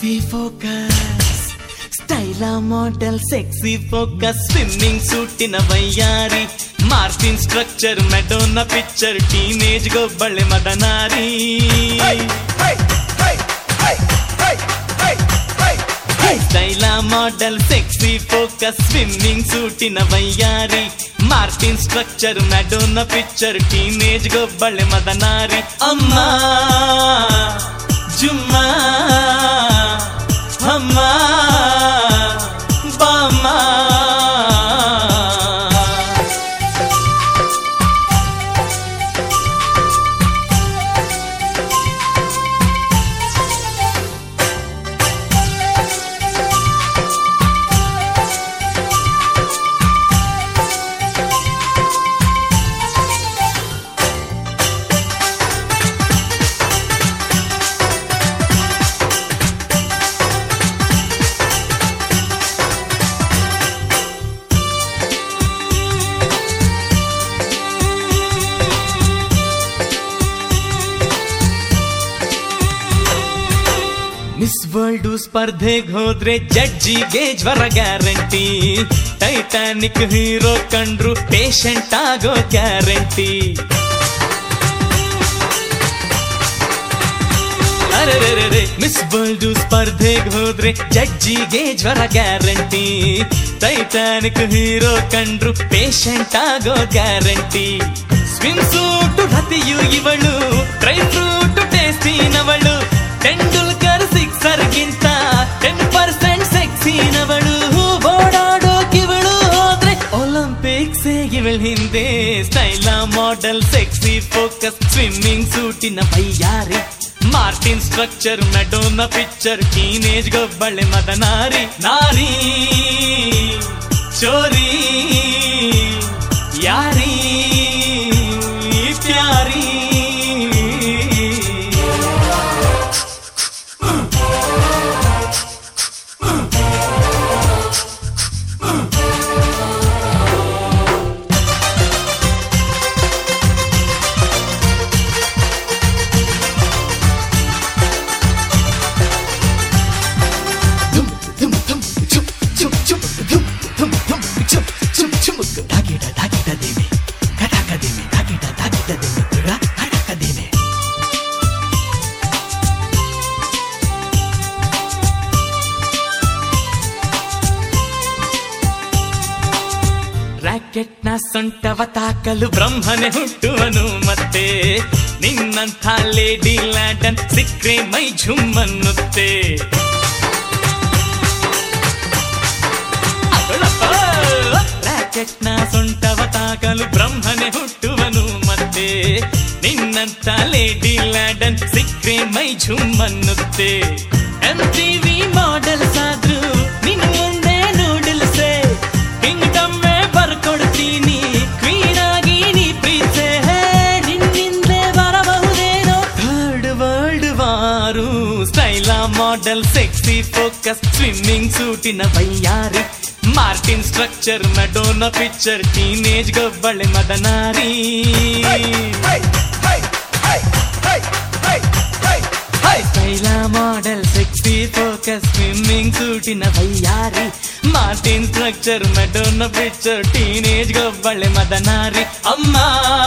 sexy focus style model sexy focus swimming సూಟಿನ ವಯ್ಯಾರಿ Martin structure Madonna picture teenage ಗೊಬ್ಬಳೆ ಮದನಾರಿ style model sexy focus swimming ಸೂಟಿನ ವಯ್ಯಾರಿ Martin structure Madonna picture teenage ಗೊಬ್ಬಳೆ ಮದನಾರಿ ಅಮ್ಮ ಜುಮ್ಮ ಅಮ್ಮ ಬಾಮ್ಮ ಮಿಸ್ ವರ್ಲ್ಡ್ ಸ್ಪರ್ಧೆಗೆ ಹೋದ್ರೆ ಜಡ್ಜಿಗೆ ಜ್ವರ ಗ್ಯಾರಂಟಿ ಟೈಟಾನಿಕ್ ಹೀರೋ ಕಂಡ್ರು ಪೇಷಂಟ್ ಆಗೋ ಗ್ಯಾರಂಟಿ ಅರೆರೆರೆ ಮಿಸ್ ವರ್ಲ್ಡ್ ಸ್ಪರ್ಧೆಗೆ ಹೋದ್ರೆ ಜಡ್ಜಿಗೆ ಜ್ವರ ಗ್ಯಾರಂಟಿ ಟೈಟಾನಿಕ್ ಹೀರೋ ಕಂಡ್ರು ಪೇಷಂಟ್ ಆಗೋ ಗ್ಯಾರಂಟಿ ಸ್ವಿಮ್ ಸೂಟ್ ರತಿಯು ಇವಳು ಡ್ರೈ ಫ್ರೂಟ್ ಟೇಸ್ಟಿನವಳು ಟೆಂಡೂಲ್ಕರ್ ಸಿಕ್ಸರ್ಗಿಂತ ಟೆನ್ ಪರ್ಸೆಂಟ್ ಸೆಕ್ಸಿನವಳು ಓಡಾಡೋಕಿವಳು ಹೋದ್ರೆ ಒಲಿಂಪಿಕ್ಸ್ ಇವಳ ಹಿಂದೆ style model sexy focus swimming ಸೂಟಿನ ಬೈಯಾರಿ Martin structure Madonna picture teenage ಗೊಬ್ಬಳೆ ಮದನಾರಿ ನಾರಿ ಚೋರಿ ಯಾರಿ ಪ್ಯಾರಿ ರಾಕೆಟ್ ನ ಸೊಂಟವ ತಾಕಲು ಬ್ರಹ್ಮನೆ ಹುಟ್ಟುವನು ಮತ್ತೆ ನಿನ್ನಂಥ ಲೇಡಿ ಲ್ಯಾಂಡನ್ ಸಿಕ್ರೆ ಮೈ ಝುಮ್ಮನ್ನುತ್ತೆ ರಾಕೆಟ್ ನ ಸೊಂಟವ ತಾಕಲು ಬ್ರಹ್ಮನೆ ಹುಟ್ಟುವನು ಮತ್ತೆ ನಿನ್ನಂಥ ಲೇಡಿ ಲ್ಯಾಂಡನ್ ಸಿಕ್ರೆ ಮೈ ಝುಮ್ಮನ್ನುತ್ತೆ ಎಂ ವಿ ಮಾಡೆಲ್ಸ್ ಆದ್ರೂ ನಿನ್ ಮುಂದೆ ನೂಡಲ್ಸೆ ಕಿಂಗ್ಡಮ್ ಬರ್ಕೊಡ್ತೀನಿ ಕ್ವೀನ್ ಆಗಿ ನೀ ಪ್ರೀತೆ ನಿನ್ನಿಂದಲೇ ಬರಬಹುದೇನೋ third world war style model sexy focus swimming ಸೂಟಿನ ಬೈಯಾರಿ Martin structure Madonna picture teenage ಗೊಬ್ಬಳೆ ಮದನಾರಿ style model sexy focus swimming ಸೂಟಿನ ಬೈಯಾರಿ Martin structure Madonna picture teenage ಗೊಬ್ಬಳೆ ಮದನಾರಿ ಅಮ್ಮ